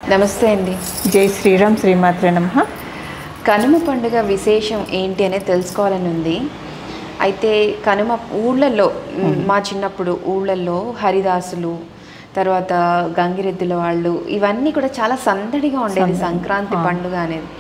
నమస్తే అండి జై శ్రీరామ్ శ్రీమాత్రే నమ కనుమ పండుగ విశేషం ఏంటి అనేది తెలుసుకోవాలని ఉంది అయితే కనుమ ఊళ్ళల్లో మ్, మా చిన్నప్పుడు ఊళ్ళల్లో హరిదాసులు తర్వాత గంగిరెద్దుల వాళ్ళు ఇవన్నీ కూడా చాలా సందడిగా ఉండేది సంక్రాంతి పండుగ అనేది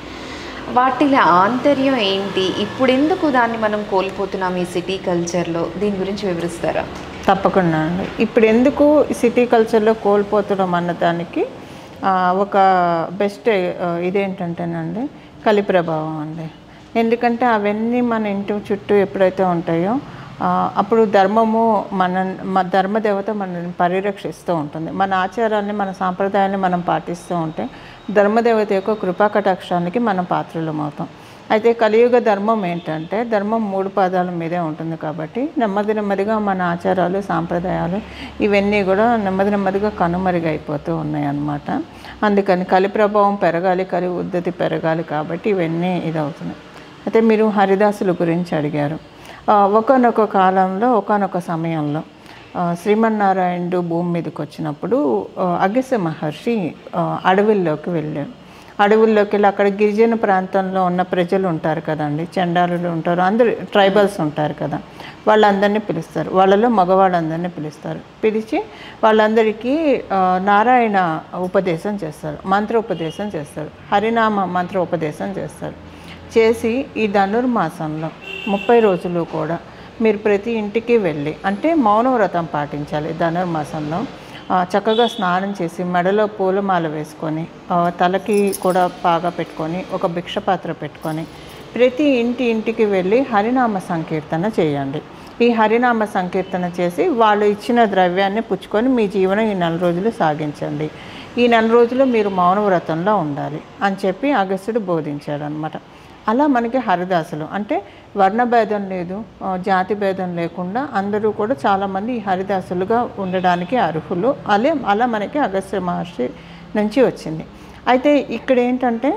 వాటిలో ఆంతర్యం ఏంటి ఇప్పుడు ఎందుకు దాన్ని మనం కోల్పోతున్నాం ఈ సిటీ కల్చర్లో దీని గురించి వివరిస్తారా తప్పకుండా అండి ఇప్పుడు ఎందుకు సిటీ కల్చర్లో కోల్పోతున్నాం అన్న దానికి ఆ, ఒక బెస్ట్ ఇదేంటంటేనండి కలి ప్రభావం అండి ఎందుకంటే అవన్నీ మన ఇంటి చుట్టూ ఎప్పుడైతే ఉంటాయో ఆ, అప్పుడు ధర్మము మన మన ధర్మదేవత మనల్ని పరిరక్షిస్తూ ఉంటుంది మన ఆచారాన్ని మన సాంప్రదాయాన్ని మనం పాటిస్తూ ఉంటే ధర్మదేవత యొక్క కృపా కటాక్షానికి మనం పాత్రలం అవుతాం అయితే కలియుగ ధర్మం ఏంటంటే ధర్మం మూడు పాదాల మీదే ఉంటుంది కాబట్టి నెమ్మది నెమ్మదిగా మన ఆచారాలు సాంప్రదాయాలు ఇవన్నీ కూడా నెమ్మది నెమ్మదిగా కనుమరుగైపోతూ ఉన్నాయి అన్నమాట అందుకని కలి ప్రభావం పెరగాలి కలి ఉద్ధతి పెరగాలి కాబట్టి ఇవన్నీ ఇదవుతున్నాయి అయితే మీరు హరిదాసుల గురించి అడిగారు ఆ, ఒకానొక కాలంలో ఒకానొక సమయంలో ఆ, శ్రీమన్నారాయణుడు భూమి మీదకి వచ్చినప్పుడు ఆ, అగస్య మహర్షి ఆ, అడవుల్లోకి వెళ్ళాడు అడవుల్లోకి వెళ్ళి అక్కడ గిరిజన ప్రాంతంలో ఉన్న ప్రజలు ఉంటారు కదండి చండాలులు ఉంటారు అందరు ట్రైబల్స్ ఉంటారు కదా వాళ్ళందరినీ పిలుస్తారు వాళ్ళలో మగవాళ్ళందరినీ పిలుస్తారు పిలిచి వాళ్ళందరికీ ఆ, నారాయణ ఉపదేశం చేస్తారు మంత్ర ఉపదేశం చేస్తారు హరినామ మంత్ర ఉపదేశం చేస్తారు చేసి ఈ ధనుర్మాసంలో ముప్పై రోజులు కూడా మీరు ప్రతి ఇంటికి వెళ్ళి అంటే మౌనవ్రతం పాటించాలి ధనుర్మాసంలో ఆ, చక్కగా స్నానం చేసి మెడలో పూలమాల వేసుకొని ఆ, తలకి కూడా బాగా పెట్టుకొని ఒక భిక్ష పాత్ర పెట్టుకొని ప్రతి ఇంటి ఇంటికి వెళ్ళి హరినామ సంకీర్తన చేయండి ఈ హరినామ సంకీర్తన చేసి వాళ్ళు ఇచ్చిన ద్రవ్యాన్ని పుచ్చుకొని మీ జీవనం ఈ నెల రోజులు సాగించండి ఈ నెల రోజులు మీరు మౌనవ్రతంలో ఉండాలి అని చెప్పి అగస్త్యుడు బోధించాడు అనమాట అలా మనకి హరిదాసులు అంటే వర్ణభేదం లేదు ఆ, జాతి భేదం లేకుండా అందరూ కూడా చాలామంది ఈ హరిదాసులుగా ఉండడానికి అర్హులు అలే అలా మనకి అగస్త్య మహర్షి నుంచి వచ్చింది అయితే ఇక్కడ ఏంటంటే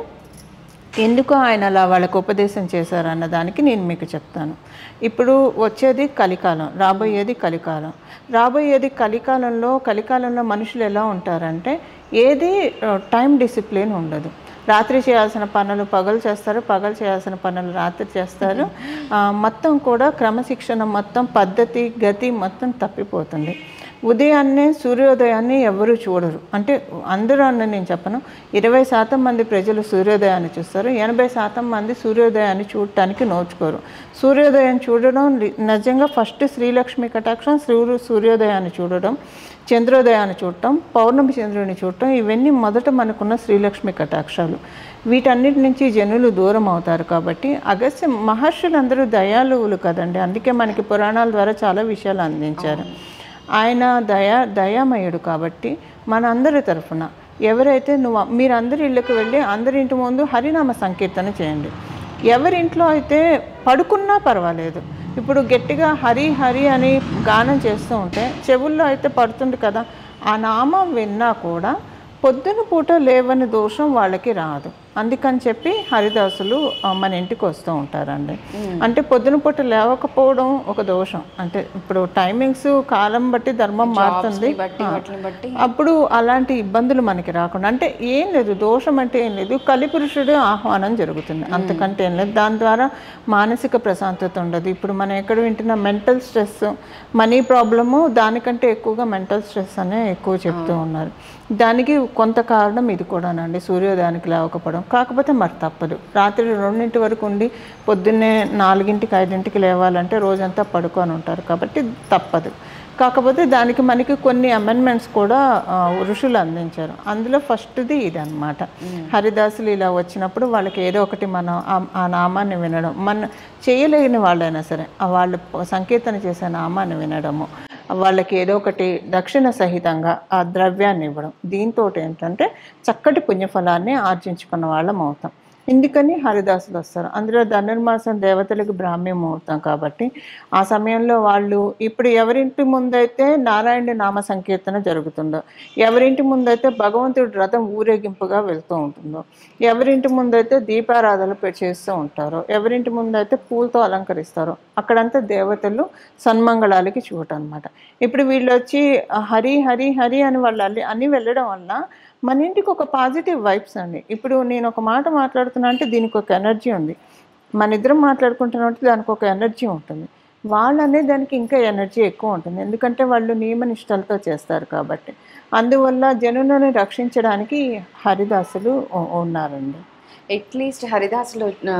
ఎందుకు ఆయన అలా వాళ్ళకు ఉపదేశం చేశారు అన్న దానికి నేను మీకు చెప్తాను ఇప్పుడు వచ్చేది కలికాలం రాబోయేది కలికాలం రాబోయేది కలికాలంలో కలికాలంలో మనుషులు ఎలా ఉంటారంటే ఏది టైం డిసిప్లిన్ ఉండదు రాత్రి చేయాల్సిన పనులు పగలు చేస్తారు పగలు చేయాల్సిన పనులు రాత్రి చేస్తారు ఆ, మొత్తం కూడా క్రమశిక్షణ మొత్తం పద్ధతి గతి మొత్తం తప్పిపోతుంది ఉదయాన్నే సూర్యోదయాన్ని ఎవరు చూడరు అంటే అందరూ అని నేను చెప్పను ఇరవై శాతం మంది ప్రజలు సూర్యోదయాన్ని చూస్తారు ఎనభై శాతం మంది సూర్యోదయాన్ని చూడటానికి నోచుకోరు సూర్యోదయం చూడడం లి- నిజంగా ఫస్ట్ శ్రీలక్ష్మి కటాక్షం సూర్యు సూర్యోదయాన్ని చూడడం చంద్రోదయాన్ని చూడటం పౌర్ణమి చంద్రుని చూడటం ఇవన్నీ మొదట మనకున్న శ్రీలక్ష్మి కటాక్షాలు వీటన్నిటి నుంచి జనులు దూరం అవుతారు కాబట్టి అగస్త్య మహర్షులందరూ దయాలువులు కదండి అందుకే మనకి పురాణాల ద్వారా చాలా విషయాలు అందించారు ఆయన దయా దయామయుడు కాబట్టి మనందరి తరఫున ఎవరైతే నువ్వు మీరందరి ఇళ్ళకి వెళ్ళి అందరి ఇంటి ముందు హరినామ సంకీర్తన చేయండి ఎవరింట్లో అయితే పడుకున్నా పర్వాలేదు ఇప్పుడు గట్టిగా హరి హరి అని గానం చేస్తూ ఉంటే చెవుల్లో అయితే పడుతుంది కదా ఆ నామం విన్నా కూడా పొద్దున పూట లేవని దోషం వాళ్ళకి రాదు అందుకని చెప్పి హరిదాసులు ఆ, మన ఇంటికి వస్తూ ఉంటారండి అంటే పొద్దున పూట లేవకపోవడం ఒక దోషం అంటే ఇప్పుడు టైమింగ్స్ కాలం బట్టి ధర్మం మారుతుంది బట్టి ఆ. వాటిని బట్టి అప్పుడు అలాంటి ఇబ్బందులు మనకి రాకుండా అంటే ఏం లేదు దోషం అంటే ఏం లేదు కలిపురుషుడు ఆహ్వానం జరుగుతుంది అంతకంటే ఏం లేదు దాని ద్వారా మానసిక ప్రశాంతత ఉండదు ఇప్పుడు మనం ఎక్కడ వింటున్న మెంటల్ స్ట్రెస్ మనీ ప్రాబ్లము దానికంటే ఎక్కువగా మెంటల్ స్ట్రెస్ అనే ఎక్కువ చెప్తూ ఉన్నారు దానికి కొంత కారణం ఇది కూడానండి సూర్యోదయానికి లేవకపోవడం కాకపోతే మరి తప్పదు రాత్రి రెండింటి వరకు ఉండి పొద్దున్నే నాలుగింటికి ఐదింటికి లేవాలంటే రోజంతా పడుకొని ఉంటారు కాబట్టి తప్పదు కాకపోతే దానికి మనకి కొన్ని అమెండ్మెంట్స్ కూడా ఆ, ఋషులు అందించారు అందులో ఫస్ట్ది ఇదన్నమాట హరిదాసులు ఇలా వచ్చినప్పుడు వాళ్ళకి ఏదో ఒకటి మనం ఆ- ఆ నామాన్ని వినడం మన చేయలేని వాళ్ళైనా సరే ఆ వాళ్ళు సంకీర్తన చేసే నామాన్ని వినడము వాళ్ళకి ఏదో ఒకటి దక్షిణ సహితంగా ఆ ద్రవ్యాన్ని ఇవ్వడం దీంతో ఏంటంటే చక్కటి పుణ్యఫలాన్ని ఆర్జించుకున్న వాళ్ళం అవుతాం ఇందుకని హరిదాసులు వస్తారు అందులో ధనుర్మాసం దేవతలకు బ్రాహ్మీ ముహూర్తం కాబట్టి ఆ సమయంలో వాళ్ళు ఇప్పుడు ఎవరింటి ముందైతే నారాయణ నామ సంకీర్తన జరుగుతుందో ఎవరింటి ముందైతే భగవంతుడి రథం ఊరేగింపుగా వెళ్తూ ఉంటుందో ఎవరింటి ముందైతే దీపారాధనలు పె- చేస్తూ ఉంటారో ఎవరింటి ముందైతే పూలతో అలంకరిస్తారో అక్కడంతా దేవతలు సన్మంగళాలకి చూడటం అనమాట ఇప్పుడు వీళ్ళు వచ్చి ఆ, హరి హరి హరి అని వాళ్ళు అల్లి- అని వెళ్ళడం వల్ల మన ఇంటికి ఒక పాజిటివ్ వైబ్స్ అండి ఇప్పుడు నేను ఒక మాట మాట్లాడుతున్నా అంటే దీనికి ఒక ఎనర్జీ ఉంది మన ఇద్దరం మాట్లాడుకుంటున్నట్టు దానికి ఒక ఎనర్జీ ఉంటుంది వాళ్ళనే దానికి ఇంకా ఎనర్జీ ఎక్కువ ఉంటుంది ఎందుకంటే వాళ్ళు నియమ నిష్టలతో చేస్తారు కాబట్టి అందువల్ల జనులను రక్షించడానికి హరిదాసులు ఉ- ఉన్నారండి అట్లీస్ట్ హరిదాసులు ఆ,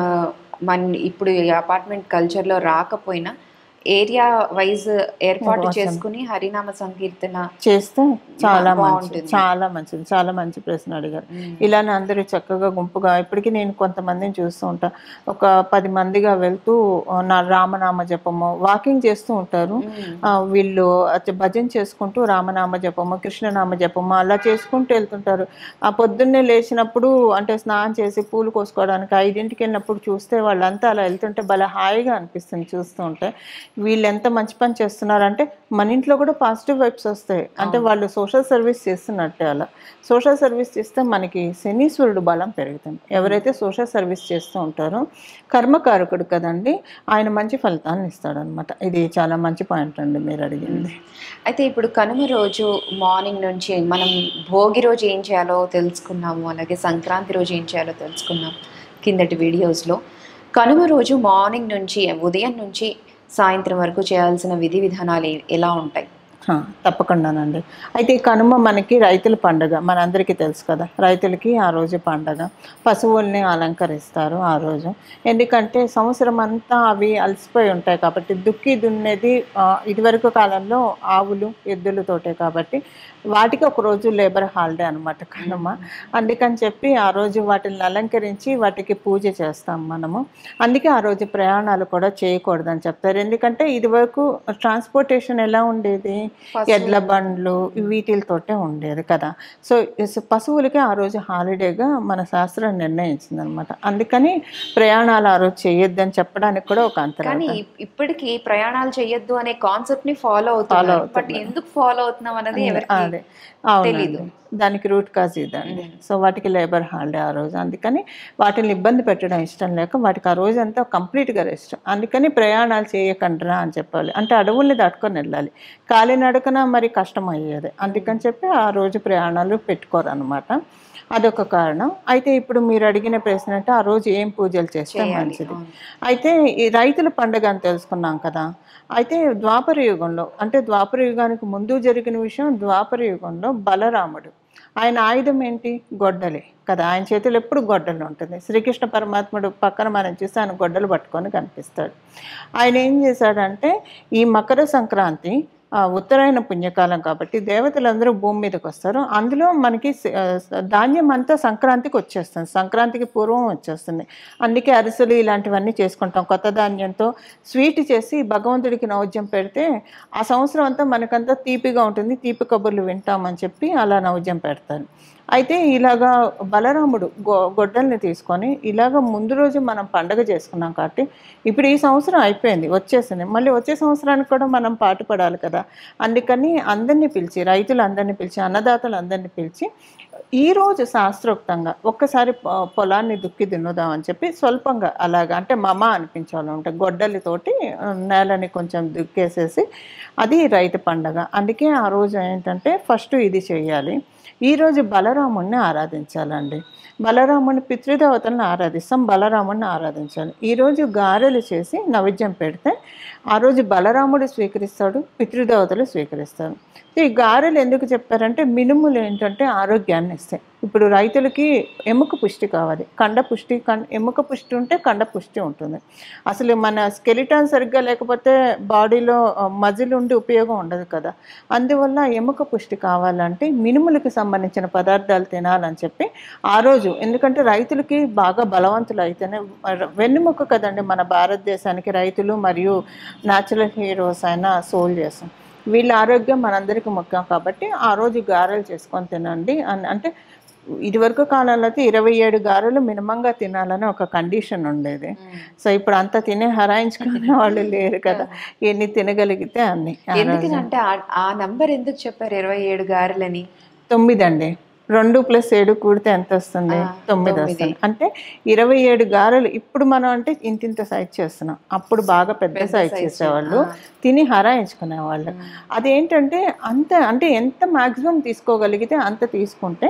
మన ఇప్పుడు ఈ అపార్ట్మెంట్ కల్చర్లో రాకపోయినా ఏరియా వైజ్ ఏర్పాటు చేసుకుని హరినామ సంకీర్తన చేస్తే చాలా మంచిది బాగుంటుంది. చాలా మంచిది చాలా మంచి ప్రశ్న అడిగారు ఇలానే అందరూ చక్కగా గుంపుగా ఇప్పటికీ నేను కొంతమందిని చూస్తూ ఉంటా ఒక పది మందిగా వెళ్తూ ఆ, నా రామనామ జపము వాకింగ్ చేస్తూ ఉంటారు ఆ, వీళ్ళు అచ్చ- భజన చేసుకుంటూ రామనామ జపము కృష్ణనామ జపము అలా చేసుకుంటూ వెళ్తుంటారు ఆ పొద్దున్నే లేచినప్పుడు అంటే స్నానం చేసి పూలు కోసుకోవడానికి ఐదింటికి వెళ్ళినప్పుడు చూస్తే వాళ్ళంతా అలా వెళ్తుంటే భలే హాయిగా అనిపిస్తుంది చూస్తూ ఉంటే వీళ్ళు ఎంత మంచి పని చేస్తున్నారంటే మన ఇంట్లో కూడా పాజిటివ్ వైబ్స్ వస్తాయి అంటే వాళ్ళు సోషల్ సర్వీస్ చేస్తున్నట్టే అలా సోషల్ సర్వీస్ చేస్తే మనకి శనీశ్వరుడు బలం పెరుగుతుంది ఎవరైతే సోషల్ సర్వీస్ చేస్తూ ఉంటారో కర్మకారకుడు కదండి ఆయన మంచి ఫలితాన్ని ఇస్తాడనమాట ఇది చాలా మంచి పాయింట్ అండి మీరు అడిగింది అయితే ఇప్పుడు కనుమ రోజు మార్నింగ్ నుంచి మనం భోగి రోజు ఏం చేయాలో తెలుసుకున్నాము అలాగే సంక్రాంతి రోజు ఏం చేయాలో తెలుసుకున్నాం కిందటి వీడియోస్లో కనుమ రోజు మార్నింగ్ నుంచి ఉదయం నుంచి సాయంత్రం వరకు చేయాల్సిన విధి విధానాలు ఏ- ఎలా ఉంటాయి హా, తప్పకుండానండి అయితే ఈ కనుమ మనకి రైతుల పండుగ మనందరికీ తెలుసు కదా రైతులకి ఆ రోజు పండగ పశువుల్ని అలంకరిస్తారు ఆ రోజు ఎందుకంటే సంవత్సరం అంతా అవి అలసిపోయి ఉంటాయి కాబట్టి దుక్కి దున్నేది ఆ, ఇదివరకు కాలంలో ఆవులు ఎద్దులతోటే కాబట్టి వాటికి ఒక రోజు లేబర్ హాలిడే అనమాట కనుమ అందుకని చెప్పి ఆ రోజు వాటిని అలంకరించి వాటికి పూజ చేస్తాం మనము అందుకే ఆ రోజు ప్రయాణాలు కూడా చేయకూడదని చెప్తారు ఎందుకంటే ఇదివరకు ట్రాన్స్పోర్టేషన్ ఎలా ఉండేది ఎడ్ల బండ్లు వీటితోటే ఉండేది కదా సో ఇస్ పశువులకి ఆ రోజు హాలిడేగా మన శాస్త్రం నిర్ణయించింది అనమాట అందుకని ప్రయాణాలు ఆ రోజు చేయొద్దని చెప్పడానికి కూడా ఒక అంతరం కానీ ఇప్- ఇప్పటికి ప్రయాణాలు చేయొద్దు అనే కాన్సెప్ట్ ని ఫాలో అవుతున్నారు బట్ ఎందుకు ఫాలో అవుతున్నాం అనేది ఎవరికి అదే అవునండి దానికి రూట్ కాజ్ ఇదండి సో వాటికి లేబర్ హాలిడే ఆ రోజు అందుకని వాటిని ఇబ్బంది పెట్టడం ఇష్టం లేక వాటికి ఆ రోజు అంతా కంప్లీట్గా రెస్ట్ అందుకని ప్రయాణాలు చేయకండిరా అని చెప్పాలి అంటే అడవుల్ని దాటుకొని వెళ్ళాలి కాలినడకన మరి కష్టం అయ్యేది అందుకని చెప్పి ఆ రోజు ప్రయాణాలు పెట్టుకోరు అనమాట అదొక కారణం అయితే ఇప్పుడు మీరు అడిగిన ప్రశ్న అంటే ఆ రోజు ఏం పూజలు చేస్తే మంచిది అయితే ఈ రైతుల పండుగ అని తెలుసుకున్నాం కదా అయితే ద్వాపర యుగంలో అంటే ద్వాపర యుగానికి ముందు జరిగిన విషయం ద్వాపర యుగంలో బలరాముడు ఆయన ఆయుధం ఏంటి గొడ్డలి కదా ఆయన చేతిలో ఎప్పుడు గొడ్డలు ఉంటుంది శ్రీకృష్ణ పరమాత్ముడు పక్కన మనం చూస్తే ఆయన గొడ్డలు పట్టుకొని కనిపిస్తాడు ఆయన ఏం చేశాడంటే ఈ మకర సంక్రాంతి ఆ, ఉత్తరాయణ పుణ్యకాలం కాబట్టి దేవతలందరూ భూమి మీదకి వస్తారు అందులో మనకి స- ఆ, స- ధాన్యం అంతా సంక్రాంతికి వచ్చేస్తుంది సంక్రాంతికి పూర్వం వచ్చేస్తుంది అందుకే అరిసెలు ఇలాంటివన్నీ చేసుకుంటాం కొత్త ధాన్యంతో స్వీట్ చేసి భగవంతుడికి నైవేద్యం పెడితే ఆ సంవత్సరం అంతా మనకంతా తీపిగా ఉంటుంది తీపి కబుర్లు వింటామని చెప్పి అలా నైవేద్యం పెడతారు అయితే ఇలాగా బలరాముడు గొ గొడ్డల్ని తీసుకొని ఇలాగ ముందు రోజు మనం పండగ చేసుకున్నాం కాబట్టి ఇప్పుడు ఈ సంవత్సరం అయిపోయింది వచ్చేసింది మళ్ళీ వచ్చే సంవత్సరానికి కూడా మనం పాటుపడాలి కదా అందుకని అందరినీ పిలిచి రైతులు అందరినీ పిలిచి అన్నదాతలు అందరినీ పిలిచి ఈ రోజు శాస్త్రోక్తంగా ఒక్కసారి పొ- పొలాన్ని దుక్కి దున్నుదామని చెప్పి స్వల్పంగా అలాగా అంటే మమ అనిపించాలి అంటే గొడ్డలితోటి ఆ, నేలని కొంచెం దుక్కేసేసి అది రైతు పండగ అందుకే ఆ రోజు ఏంటంటే ఫస్ట్ ఇది చేయాలి ఈరోజు బలరాముడిని ఆరాధించాలండి బలరాముని పితృదేవతలను ఆరాధిస్తాం బలరాముడిని ఆరాధించాలి ఈరోజు గారెలు చేసి నైవేద్యం పెడితే ఆ రోజు బలరాముడు స్వీకరిస్తాడు పితృదేవతలు స్వీకరిస్తారు ఈ గారెలు ఎందుకు చెప్పారంటే మినుములు ఏంటంటే ఆరోగ్యాన్ని ఇస్తాయి ఇప్పుడు రైతులకి ఎముక పుష్టి కావాలి కండ పుష్టి కం ఎముక పుష్టి ఉంటే కండ పుష్టి ఉంటుంది అసలు మన స్కెలిటన్ సరిగ్గా లేకపోతే బాడీలో మజిల్ ఉండి ఉపయోగం ఉండదు కదా అందువల్ల ఎముక పుష్టి కావాలంటే మినుములకు సంబంధించిన పదార్థాలు తినాలని చెప్పి ఆ రోజు ఎందుకంటే రైతులకి బాగా బలవంతులు అయితేనే వెన్నుముక్క కదండి మన భారతదేశానికి రైతులు మరియు న్యాచురల్ హీరోస్ అయిన సోల్జర్స్ వీళ్ళ ఆరోగ్యం మనందరికీ ముఖ్యం కాబట్టి ఆ రోజు గారెలు చేసుకొని తినండి అని అంటే ఇదివరకు కాలంలో అయితే ఇరవై ఏడు గారెలు మినిమంగా తినాలని ఒక కండిషన్ ఉండేది సో ఇప్పుడు అంత తినే హరాయించుకునే వాళ్ళు లేరు కదా ఎన్ని తినగలిగితే అన్ని ఆ రోజు. ఎందుకంటే ఆ- ఆ నంబర్ ఎందుకు చెప్పారు ఇరవై ఏడు గారెలని తొమ్మిది అండి రెండు ప్లస్ ఏడు కూడితే ఎంత వస్తుంది ఆ, తొమ్మిది తొమ్మిది. వస్తుంది అంటే ఇరవై ఏడు గారెలు ఇప్పుడు మనం అంటే ఇంత ఇంత సైజ్ చేస్తున్నాం అప్పుడు బాగా పెద్ద పెద్ద సైజ్ size చేసేవాళ్ళు ఆ. తిని హరాయించుకునేవాళ్ళు అదేంటంటే అంత అంటే ఎంత మాక్సిమం తీసుకోగలిగితే అంత తీసుకుంటే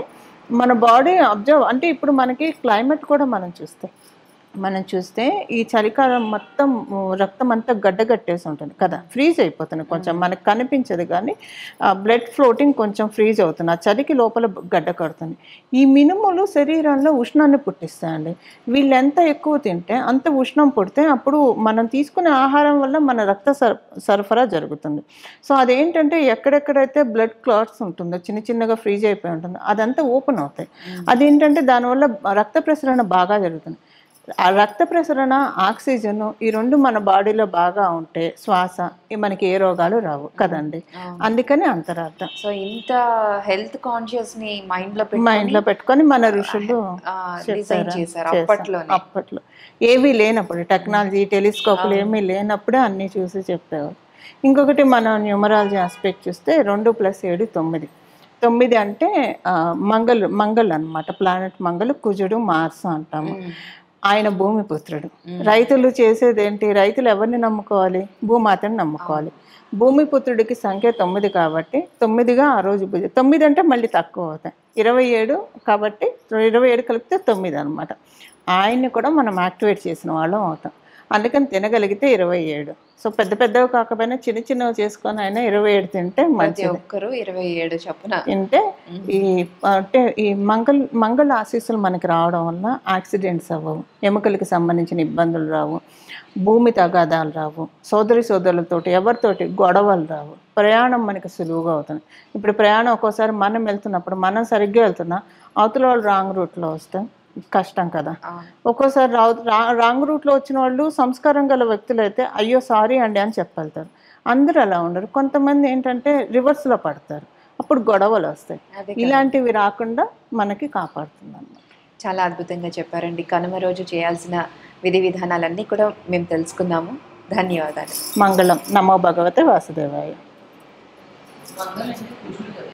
మన బాడీ అబ్జర్వ్ అంటే ఇప్పుడు మనకి క్లైమేట్ కూడా మనం చూస్తే మనం చూస్తే ఈ చలికాలం మొత్తం ఉ, రక్తం అంతా గడ్డగట్టేసి ఉంటుంది కదా ఫ్రీజ్ అయిపోతుంది కొంచెం మనకు కనిపించదు కానీ బ్లడ్ ఫ్లోటింగ్ కొంచెం ఫ్రీజ్ అవుతుంది ఆ చలికి లోపల గడ్డ కడుతుంది ఈ మినుములు శరీరంలో ఉష్ణాన్ని పుట్టిస్తాయండి వీళ్ళు ఎంత ఎక్కువ తింటే అంత ఉష్ణం పుడితే అప్పుడు మనం తీసుకునే ఆహారం వల్ల మన రక్త సర సరఫరా జరుగుతుంది సో అదేంటంటే ఎక్కడెక్కడైతే బ్లడ్ క్లాట్స్ ఉంటుందో చిన్న చిన్నగా ఫ్రీజ్ అయిపోయి ఉంటుందో అదంతా ఓపెన్ అవుతాయి అదేంటంటే దానివల్ల రక్త ప్రసరణ బాగా జరుగుతుంది ఆ రక్త ప్రసరణ ఆక్సిజన్ ఈ రెండు మన బాడీలో బాగా ఉంటే శ్వాస ఈ మనకి ఏ రోగాలు రావు కదండి అందుకని అంతరార్థం సో ఇంత హెల్త్ కాన్షియస్ ని మైండ్ లో పెట్టి మైండ్ లో పెట్టుకొని మన ఋషులు డిజైన్ చెప్పారా? చేశారు చేశారు. అప్పట్లోనే అప్పట్లో ఏవి లేనప్పుడు టెక్నాలజీ టెలిస్కోప్లు ఏమీ లేనప్పుడే అన్నీ చూసి చెప్పేవారు ఇంకొకటి మనం న్యూమరాలజీ ఆస్పెక్ట్ చూస్తే రెండు ప్లస్ ఏడు తొమ్మిది తొమ్మిది అంటే ఆ, మంగళ మంగళ అన్నమాట ప్లానెట్ మంగళ కుజుడు మార్స్ అంటాము ఆయన భూమి పుత్రుడు రైతులు చేసేది ఏంటి రైతులు ఎవరిని నమ్ముకోవాలి భూమాతని నమ్ముకోవాలి భూమి పుత్రుడికి సంఖ్య తొమ్మిది కాబట్టి తొమ్మిదిగా ఆ రోజు పూజ తొమ్మిది అంటే మళ్ళీ తక్కువ అవుతాయి ఇరవై ఏడు కాబట్టి ఇరవై ఏడు కలిపితే తొమ్మిది అనమాట ఆయన్ని కూడా మనం యాక్టివేట్ చేసిన వాళ్ళం అవుతాం అందుకని తినగలిగితే ఇరవై ఏడు సో పెద్ద పెద్దవి కాకపోయినా చిన్న చిన్నవి చేసుకొని అయినా ఇరవై ఏడు తింటే ప్రతి మంచిది ఒక్కరు ఇరవై ఏడు చొప్పున తింటే ఈ అంటే ఈ మంగళ మంగళ ఆశీస్సులు మనకి రావడం వల్ల యాక్సిడెంట్స్ అవ్వవు ఎముకలకి సంబంధించిన ఇబ్బందులు రావు భూమి తగాదాలు రావు సోదరి సోదరులతోటి ఎవరితోటి గొడవలు రావు ప్రయాణం మనకి సులువుగా అవుతుంది ఇప్పుడు ప్రయాణం ఒక్కోసారి మనం వెళ్తున్నప్పుడు మనం సరిగ్గా వెళ్తున్నా అవతల వాళ్ళు రాంగ్ రూట్లో వస్తే కష్టం కదా అవును. ఒక్కోసారి రా రా- రాంగ్ రూట్లో వచ్చిన వాళ్ళు సంస్కారం గల వ్యక్తులు అయితే అయ్యో సారీ అండి అని చెప్పగలుగుతారు అందరూ అలా ఉండరు కొంతమంది ఏంటంటే రివర్స్లో పడతారు అప్పుడు గొడవలు వస్తాయి అదే ఇలాంటివి రాకుండా మనకి కాపాడుతుంది అన్నమాట చాలా అద్భుతంగా చెప్పారండి కనుమ రోజు చేయాల్సిన విధి విధానాలన్నీ కూడా మేము తెలుసుకుందాము ధన్యవాదాలు మంగళం నమో భగవతే వాసుదేవాయ